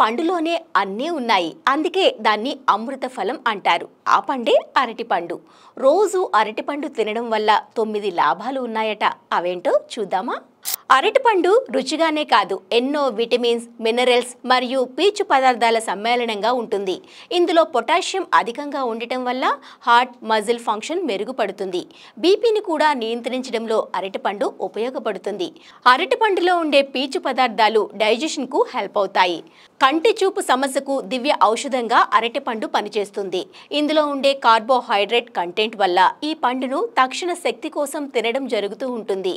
పండులోనే అన్నీ ఉన్నాయి అందుకే దాన్ని అమృత ఫలం అంటారు ఆ పండే అరటిపండు రోజు అరటిపండు తినడం వల్ల తొమ్మిది లాభాలు ఉన్నాయట అవేంటో చూద్దామా అరటిపండు రుచిగానే కాదు ఎన్నో విటమిన్స్ మినరల్స్ మరియు పీచు పదార్థాల సమ్మేళనంగా ఉంటుంది ఇందులో పొటాషియం అధికంగా ఉండటం వల్ల హార్ట్ మజిల్ ఫంక్షన్ మెరుగుపడుతుంది బీపీని కూడా నియంత్రించడంలో అరటిపండు ఉపయోగపడుతుంది అరటిపండులో ఉండే పీచు పదార్థాలు డైజెషన్కు హెల్ప్ అవుతాయి కంటి చూపు సమస్యకు దివ్య ఔషధంగా అరటిపండు పనిచేస్తుంది ఇందులో ఉండే కార్బోహైడ్రేట్ కంటెంట్ వల్ల ఈ పండును తక్షణ శక్తి కోసం తినడం జరుగుతూ ఉంటుంది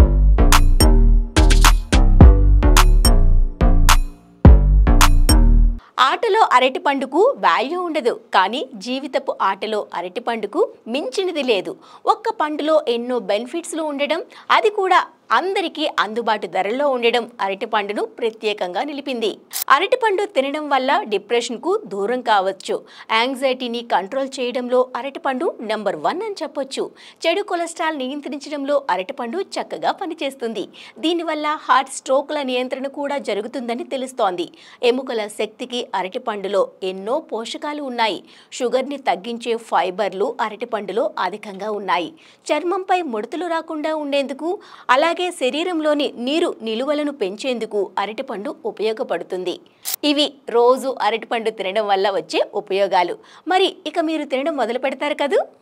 ఆటలో అరటిపండుకు వాల్యూ ఉండదు కానీ జీవితపు ఆటలో అరటిపండుకు మించినది లేదు ఒక్క పండులో ఎన్నో బెనిఫిట్స్లు ఉండడం అది కూడా అందరికీ అందుబాటు ధరల్లో ఉండడం అరటిపండును ప్రత్యేకంగా నిలిపింది అరటిపండు తినడం వల్ల డిప్రెషన్కు దూరం కావచ్చు యాంగ్జైటీని కంట్రోల్ చేయడంలో అరటిపండు నెంబర్ వన్ అని చెప్పొచ్చు చెడు కొలెస్ట్రాల్ నియంత్రించడంలో అరటిపండు చక్కగా పనిచేస్తుంది దీనివల్ల హార్ట్ స్ట్రోక్ల నియంత్రణ కూడా జరుగుతుందని తెలుస్తోంది ఎముకల శక్తికి అరటిపండులో ఎన్నో పోషకాలు ఉన్నాయి షుగర్ని తగ్గించే ఫైబర్లు అరటిపండులో అధికంగా ఉన్నాయి చర్మంపై ముడతలు రాకుండా ఉండేందుకు అలాగే శరీరంలోని నీరు నిలువలను పెంచేందుకు అరటిపండు ఉపయోగపడుతుంది ఇవి రోజు అరటిపండు తినడం వల్ల వచ్చే ఉపయోగాలు మరి ఇక మీరు తినడం మొదలు పెడతారు కదూ